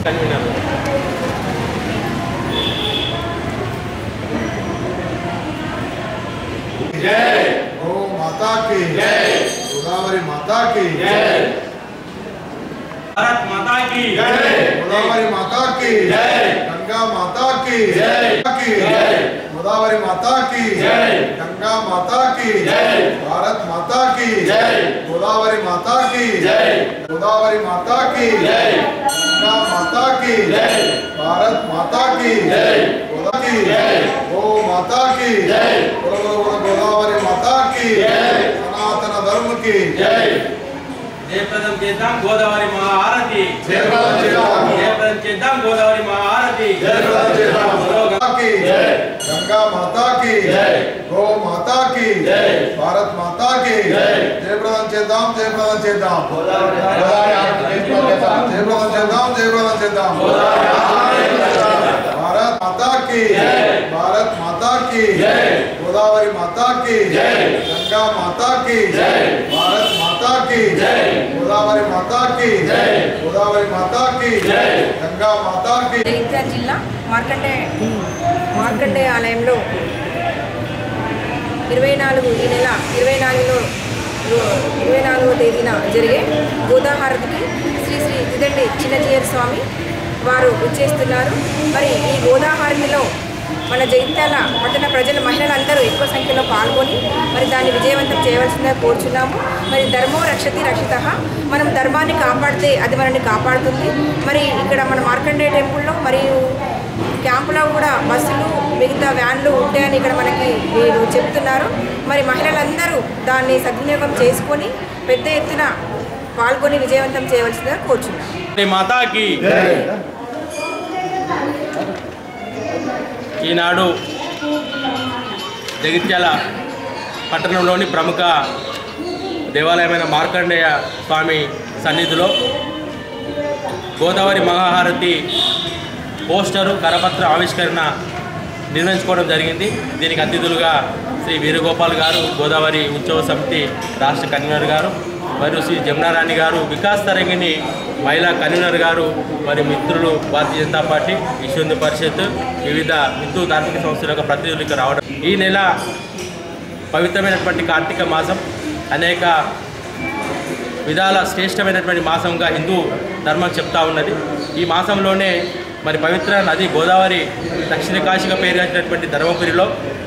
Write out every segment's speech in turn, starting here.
Convener गौ माता की गोदावरी माता की భారత్ మాతా की गोदावरी माता की गंगा माता की की गोदावरी माता की गंगा माता की भारत माता की गोदावरी माता की गोदावरी माता की गंगा माता की भारत माता की गोदा की गो माता की बोलो, बोलो, बोलो, गोदावरी माता की सनातन धर्म की జయప్రదం చేద్దాం గోదావరి మహాహారతి జయప్రదం చేద్దాం. జయప్రదం చేద్దాం గోదావరి మహాహారతి जयप्रदम చేద్దాం. बोलो माता की गंगा माता की गौ माता की भारत माता की జయప్రదం చేద్దాం జయప్రదం చేద్దాం జయప్రదం చేద్దాం జయప్రదం చేద్దాం భారత్ మాతా की భారత్ మాతా की గోదావరి మాతా की గంగా మాతా की భారత్ మాతా की గోదావరి మాతా की గోదావరి మాతా की గంగా మాతా की జగిత్యాల జిల్లా మార్కండే మార్కండే ఆలయంలో ఇరవై నాలుగు ఈ నెల ఇరవై నాలుగులో ఇరవై నాలుగో తేదీన జరిగే గోదాహారతికి శ్రీ శ్రీ తిదండి చిన్నజీయర్ స్వామి వారు వచ్చేస్తున్నారు మరి ఈ గోదాహారతిలో మన జగిత్యాల పట్టణ ప్రజల మహిళలందరూ ఎక్కువ సంఖ్యలో పాల్గొని మరి దాన్ని విజయవంతం చేయవలసిందిగా కోరుచున్నాము మరి ధర్మో రక్షతి రక్షిత మనం ధర్మాన్ని కాపాడితే అది మనల్ని కాపాడుతుంది మరి ఇక్కడ మన మార్కండే టెంపుల్లో మరియు క్యాంపులో కూడా బస్సులు మిగతా వ్యాన్లు ఉంటాయని ఇక్కడ మనకి వీరు చెప్తున్నారు మరి మహిళలందరూ దాన్ని సద్వినియోగం చేసుకొని పెద్ద ఎత్తున పాల్గొని విజయవంతం చేయవలసిందిగా కోరుచున్నాం మాతాకి ఈనాడు జగిత్యాల పట్టణంలోని ప్రముఖ దేవాలయమైన మార్కండేయ స్వామి సన్నిధిలో గోదావరి మహాహారతి పోస్టరు కరపత్ర ఆవిష్కరణ నిర్వహించుకోవడం జరిగింది దీనికి అతిథులుగా శ్రీ వీరగోపాల్ గారు గోదావరి ఉత్సవ సమితి రాష్ట్ర కన్వీనర్ గారు మరియు శ్రీ జమునారాణి గారు వికాస్ తరంగిణి మహిళా కన్వీనర్ గారు మరి మిత్రులు భారతీయ జనతా పార్టీ విశ్వ హిందూ పరిషత్ వివిధ హిందూ ధార్మిక సంస్థల యొక్క ప్రతినిధులు ఇక్కడ రావడం ఈ నెల పవిత్రమైనటువంటి కార్తీక మాసం అనేక విధాల శ్రేష్టమైనటువంటి మాసంగా హిందూ ధర్మం చెప్తా ఉన్నది ఈ మాసంలోనే మరి పవిత్ర నది గోదావరి దక్షిణ కాశీగా పేరుగాంచినటువంటి ధర్మపురిలో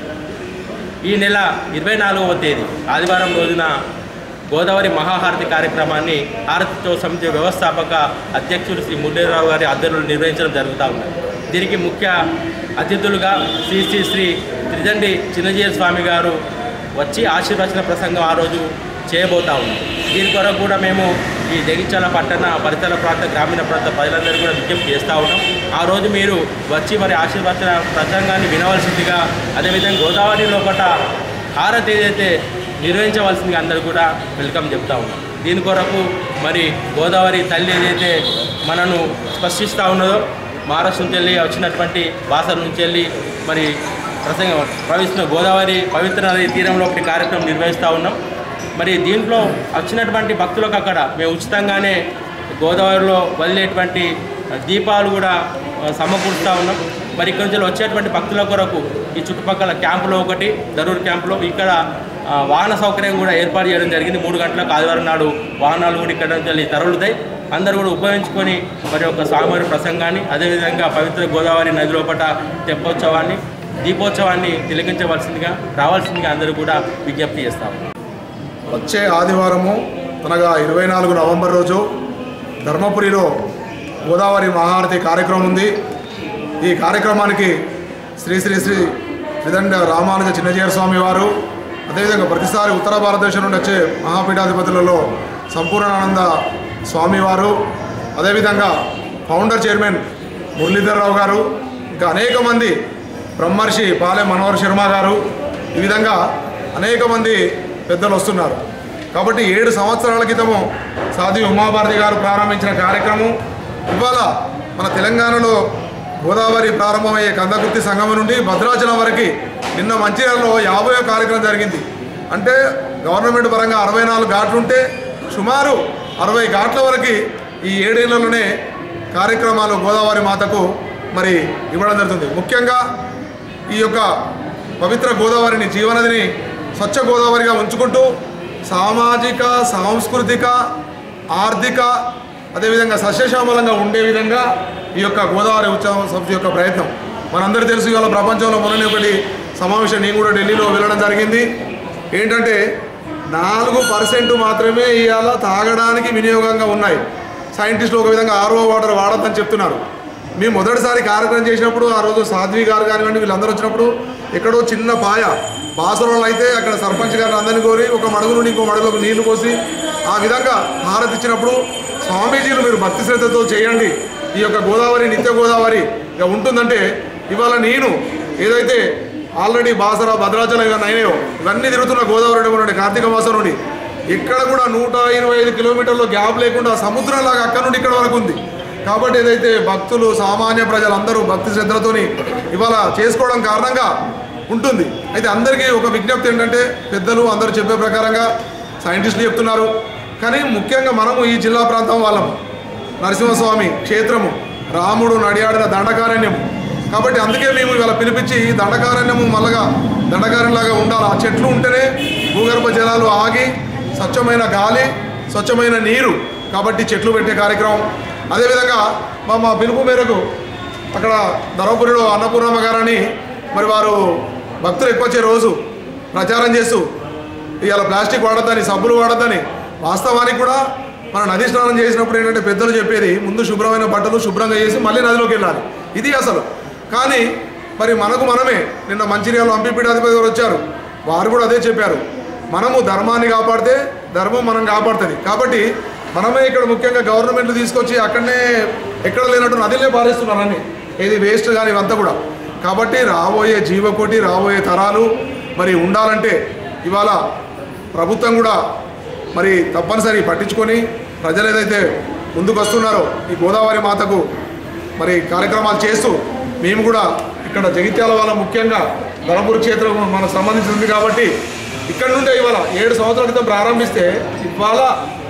ఈ నెల ఇరవై నాలుగవ తేదీ ఆదివారం రోజున గోదావరి మహాహారతి కార్యక్రమాన్ని హారతితో సమితి వ్యవస్థాపక అధ్యక్షుడు శ్రీ మురళీరావు గారి ఆధ్వర్యంలో నిర్వహించడం జరుగుతూ ఉంది దీనికి ముఖ్య అతిథులుగా శ్రీ శ్రీ శ్రీ త్రిదండి చిన్నజీయ స్వామి గారు వచ్చి ఆశీర్వచన ప్రసంగం ఆ రోజు చేయబోతా ఉన్నారు దీని కొరకు కూడా మేము ఈ జగిత్యాల పట్టణ పరిసర ప్రాంత గ్రామీణ ప్రాంత ప్రజలందరూ కూడా విజ్ఞప్తి చేస్తూ ఉన్నాం ఆ రోజు మీరు వచ్చి మరి ఆశీర్వచన ప్రసంగాన్ని వినవలసిందిగా అదేవిధంగా గోదావరి లోపల హారతి ఏదైతే నిర్వహించవలసిందిగా అందరూ కూడా వెల్కమ్ చెప్తా ఉన్నాం దీని కొరకు మరి గోదావరి తల్లి ఏదైతే మనను స్పర్శిస్తూ ఉన్నదో మహారాష్ట్ర నుంచి వెళ్ళి వచ్చినటువంటి బాసల నుంచి వెళ్ళి మరి ప్రసంగం ప్రవహిస్తున్న గోదావరి పవిత్ర నది తీరంలో ఒకటి కార్యక్రమం నిర్వహిస్తూ ఉన్నాం మరి దీంట్లో వచ్చినటువంటి భక్తులకు అక్కడ మేము ఉచితంగానే గోదావరిలో వదిలేటువంటి దీపాలు కూడా ఆ, సమకూరుస్తూ ఉన్నాం మరి ఇక్కడ నుంచి వచ్చేటువంటి భక్తుల కొరకు ఈ చుట్టుపక్కల క్యాంపులో ఒకటి దరూర్ క్యాంపులో ఇక్కడ ఆ, వాహన సౌకర్యం కూడా ఏర్పాటు చేయడం జరిగింది మూడు గంటలకు ఆదివారం నాడు వాహనాలు కూడా ఇక్కడ నుంచి వెళ్ళి తరలుతాయి అందరూ కూడా ఉపయోగించుకొని మరి ఒక స్వామివారి ప్రసంగాన్ని అదేవిధంగా పవిత్ర గోదావరి నది లోపల తెప్పోత్సవాన్ని దీపోత్సవాన్ని తిలకించవలసిందిగా రావాల్సిందిగా అందరూ కూడా విజ్ఞప్తి చేస్తాము వచ్చే ఆదివారము అనగా ఇరవై నాలుగు నవంబర్ రోజు ధర్మపురిలో గోదావరి మహారతి కార్యక్రమం ఉంది ఈ కార్యక్రమానికి శ్రీ శ్రీ శ్రీ త్రిదండ రామానుజ చిన్నజీయర్ స్వామి వారు అదేవిధంగా ప్రతిసారి ఉత్తర భారతదేశం నుండి వచ్చే మహాపీఠాధిపతులలో సంపూర్ణానంద స్వామివారు అదేవిధంగా ఫౌండర్ చైర్మన్ మురళీధర్రావు గారు ఇంకా అనేక మంది బ్రహ్మర్షి పాలెం మనోహర్ శర్మ గారు ఈ విధంగా అనేక మంది పెద్దలు వస్తున్నారు కాబట్టి ఏడు సంవత్సరాల క్రితము సాధి ఉమాభారతి గారు ప్రారంభించిన కార్యక్రమం ఇవాళ మన తెలంగాణలో గోదావరి ప్రారంభమయ్యే కందకుర్తి సంగమం నుండి భద్రాచలం వరకు నిన్న మంచిర్యాలలో యాభై కార్యక్రమం జరిగింది అంటే గవర్నమెంట్ పరంగా అరవై నాలుగు ఘాట్లు ఉంటే సుమారు అరవై ఘాట్ల వరకు ఈ ఏడేళ్లలోనే కార్యక్రమాలు గోదావరి మాతకు మరి ఇవ్వడం జరుగుతుంది ముఖ్యంగా ఈ యొక్క పవిత్ర గోదావరిని జీవనదిని స్వచ్ఛ గోదావరిగా ఉంచుకుంటూ సామాజిక సాంస్కృతిక ఆర్థిక అదేవిధంగా సస్యశ్యామలంగా ఉండే విధంగా ఈ యొక్క గోదావరి ఉత్సవం సంస్థ యొక్క ప్రయత్నం మనందరూ తెలుసు ఇవాళ ప్రపంచంలో మొన్ననే ఒకటి సమావేశం నేను కూడా ఢిల్లీలో వెళ్ళడం జరిగింది ఏంటంటే నాలుగు పర్సెంట్ మాత్రమే ఇవాళ తాగడానికి వినియోగంగా ఉన్నాయి సైంటిస్టులు ఒక విధంగా ఆర్ఓ వాటర్ వాడద్దని చెప్తున్నారు మేము మొదటిసారి కార్యక్రమం చేసినప్పుడు ఆ రోజు సాధ్వి గారు కానివ్వండి వీళ్ళందరూ వచ్చినప్పుడు ఎక్కడో చిన్న పాయ బాసలలో అయితే అక్కడ సర్పంచ్ గారిని అందరినీ కోరి ఒక మడుగు నుండి ఇంకో మడుగులోకి నీళ్లు పోసి ఆ విధంగా హారతి ఇచ్చినప్పుడు స్వామీజీలు మీరు భక్తి శ్రద్ధతో చేయండి ఈ యొక్క గోదావరి నిత్య గోదావరి ఇక ఉంటుందంటే ఇవాళ నేను ఏదైతే ఆల్రెడీ బాసర భద్రాచలం ఇవన్నీ అయినాయో ఇవన్నీ తిరుగుతున్న గోదావరి నుండి కార్తీక మాసం నుండి ఇక్కడ కూడా నూట ఇరవై ఐదు కిలోమీటర్ల గ్యాప్ లేకుండా సముద్రంలాగా అక్కడ నుండి ఇక్కడ వరకు ఉంది కాబట్టి ఏదైతే భక్తులు సామాన్య ప్రజలందరూ భక్తి శ్రద్ధలతోని ఇవాళ చేసుకోవడం కారణంగా ఉంటుంది అయితే అందరికీ ఒక విజ్ఞప్తి ఏంటంటే పెద్దలు అందరూ చెప్పే ప్రకారంగా సైంటిస్టులు చెప్తున్నారు కానీ ముఖ్యంగా మనము ఈ జిల్లా ప్రాంతం వాళ్ళము నరసింహస్వామి క్షేత్రము రాముడు నడియాడిన దండకారణ్యము కాబట్టి అందుకే మేము ఇవాళ పిలిపించి ఈ దండకారణ్యము మళ్ళగా దండకారణ్యంలాగా ఉండాలి ఆ చెట్లు ఉంటేనే భూగర్భ జలాలు ఆగి స్వచ్ఛమైన గాలి స్వచ్ఛమైన నీరు కాబట్టి చెట్లు పెట్టే కార్యక్రమం అదేవిధంగా మా మా పిలుపు మేరకు అక్కడ ధర్మపురిలో అన్నపూర్ణమ్మ గారని మరి వారు భక్తులు ఎక్కువ వచ్చే రోజు ప్రచారం చేస్తూ ఇవాళ ప్లాస్టిక్ వాడద్దని సబ్బులు వాడద్దని వాస్తవానికి కూడా మన నది స్నానం చేసినప్పుడు ఏంటంటే పెద్దలు చెప్పేది ముందు శుభ్రమైన బట్టలు శుభ్రంగా చేసి మళ్ళీ నదిలోకి వెళ్ళాలి ఇది అసలు కానీ మరి మనకు మనమే నిన్న మంచిర్యాల ఎంపీ పీఠాధిపతి గారు వచ్చారు వారు కూడా అదే చెప్పారు మనము ధర్మాన్ని కాపాడితే ధర్మం మనం కాపాడుతుంది కాబట్టి మనమే ఇక్కడ ముఖ్యంగా గవర్నమెంట్లు తీసుకొచ్చి అక్కడనే ఎక్కడ లేనట్టు నదిలే పారేస్తున్నారు అన్ని ఇది వేస్ట్ కానీ ఇవంతా కూడా కాబట్టి రాబోయే జీవకోటి రాబోయే తరాలు మరి ఉండాలంటే ఇవాళ ప్రభుత్వం కూడా మరి తప్పనిసరి పట్టించుకొని ప్రజలు ఏదైతే ముందుకు వస్తున్నారో ఈ గోదావరి మాతకు మరి కార్యక్రమాలు చేస్తూ మేము కూడా ఇక్కడ జగిత్యాల వాళ్ళ ముఖ్యంగా ధర్మపురి క్షేత్రం మనకు సంబంధించింది కాబట్టి ఇక్కడ నుండే ఇవాళ ఏడు సంవత్సరాల క్రితం ప్రారంభిస్తే ఇవాళ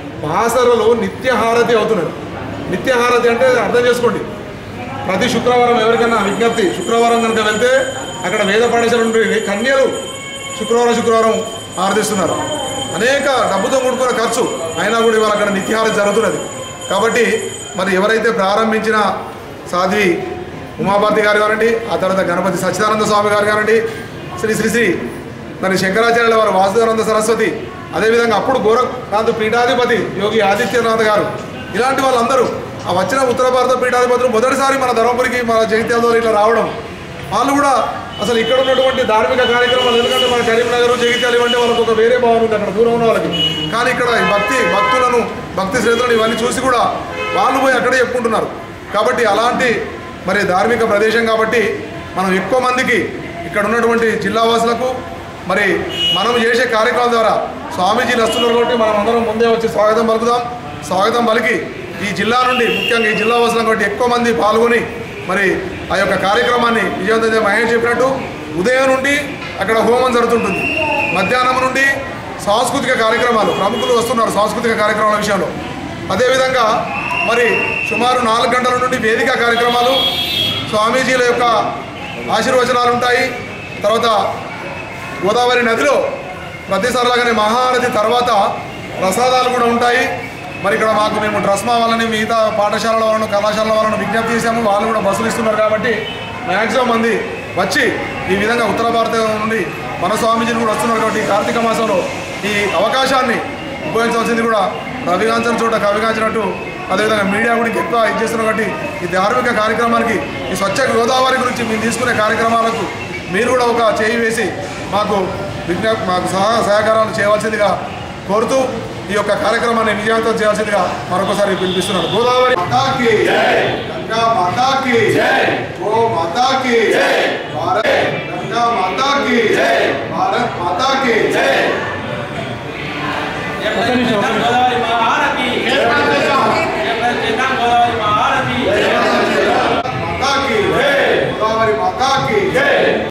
బాసరలో నిత్యహారతి అవుతున్నది నిత్యహారతి అంటే అర్థం చేసుకోండి ప్రతి శుక్రవారం ఎవరికైనా విజ్ఞప్తి శుక్రవారం కనుక వెళ్తే అక్కడ వేద పాఠశాల నుండి కన్యలు శుక్రవారం శుక్రవారం ఆరాధిస్తున్నారు అనేక డబ్బుతో కూడుకున్న ఖర్చు అయినా కూడా ఇవాళ అక్కడ నిత్యహారతి జరుగుతున్నది కాబట్టి మరి ఎవరైతే ప్రారంభించిన సాధ్వి ఉమాభారతి గారు కానివ్వండి ఆ తర్వాత గణపతి సచ్చిదానంద స్వామి గారు కానివ్వండి శ్రీ శ్రీ శ్రీ మరి శంకరాచార్యుల వారు వాసుదేవానంద సరస్వతి అదేవిధంగా అప్పుడు గోరఖనాథ్ పీఠాధిపతి యోగి ఆదిత్యనాథ్ గారు ఇలాంటి వాళ్ళందరూ ఆ వచ్చిన ఉత్తర భారత పీఠాధిపతులు మొదటిసారి మన ధర్మపురికి మన జగిత్యాల ద్వారా ఇట్లా రావడం వాళ్ళు కూడా అసలు ఇక్కడ ఉన్నటువంటి ధార్మిక కార్యక్రమాలు ఎందుకంటే మన కరీంనగర్ జగిత్యాల ఇవంటే వాళ్ళకి ఒక వేరే భావన ఉంది అక్కడ దూరం ఉన్న వాళ్ళకి కానీ ఇక్కడ ఈ భక్తి భక్తులను భక్తి శ్రద్ధలను ఇవన్నీ చూసి కూడా వాళ్ళు పోయి అక్కడే చెప్పుకుంటున్నారు కాబట్టి అలాంటి మరి ధార్మిక ప్రదేశం కాబట్టి మనం ఎక్కువ మందికి ఇక్కడ ఉన్నటువంటి జిల్లా వాసులకు మరి మనం చేసే కార్యక్రమం ద్వారా స్వామీజీలు వస్తున్నారు కాబట్టి మనం అందరం ముందే వచ్చి స్వాగతం పలుకుదాం స్వాగతం పలికి ఈ జిల్లా నుండి ముఖ్యంగా ఈ జిల్లా వాసులం కాబట్టి ఎక్కువ మంది పాల్గొని మరి ఆ యొక్క కార్యక్రమాన్ని విజయవంతం చేయ- మహేష్ చెప్పినట్టు ఉదయం నుండి అక్కడ హోమం జరుగుతుంటుంది మధ్యాహ్నం నుండి సాంస్కృతిక కార్యక్రమాలు ప్రముఖులు వస్తున్నారు సాంస్కృతిక కార్యక్రమాల విషయంలో అదేవిధంగా మరి సుమారు నాలుగు గంటల నుండి వేదిక కార్యక్రమాలు స్వామీజీల యొక్క ఆశీర్వచనాలు ఉంటాయి తర్వాత గోదావరి నదిలో ప్రతిసారిలాగానే మహానది తర్వాత ప్రసాదాలు కూడా ఉంటాయి మరి ఇక్కడ మాకు మేము డ్రస్మా వాళ్ళని మిగతా పాఠశాలల వాళ్ళను కళాశాలల వాళ్ళను విజ్ఞప్తి చేశాము వాళ్ళు కూడా బస్సులు ఇస్తున్నారు కాబట్టి మ్యాక్సిమం మంది వచ్చి ఈ విధంగా ఉత్తర భారతం నుండి మన స్వామీజీలు కూడా వస్తున్నారు కాబట్టి ఈ కార్తీక మాసంలో ఈ అవకాశాన్ని ఉపయోగించాల్సింది కూడా రవికాంచన చోట కవిగాంచినట్టు అదేవిధంగా మీడియా గురించి ఎక్కువ ఇది చేస్తున్నారు కాబట్టి ఈ ధార్మిక కార్యక్రమానికి ఈ స్వచ్ఛ గోదావరి గురించి మేము తీసుకునే కార్యక్రమాలకు మీరు కూడా ఒక చేయి వేసి మాకు విజ్ఞాప్ మాకు సహా సహకారాలు చేయవలసిందిగా కోరుతూ ఈ యొక్క కార్యక్రమాన్ని విజయవంతం చేయాల్సిందిగా మరొకసారి పిలిపిస్తున్నాను గోదావరి మాతాకి గంగా మాతాకి గో మాతాకి భారత్ గంగా మాతాకి భారత్ మాతాకి గోదావరి మహారతి గోదావరి మహారతి మాతాకి గోదావరి మాతాకి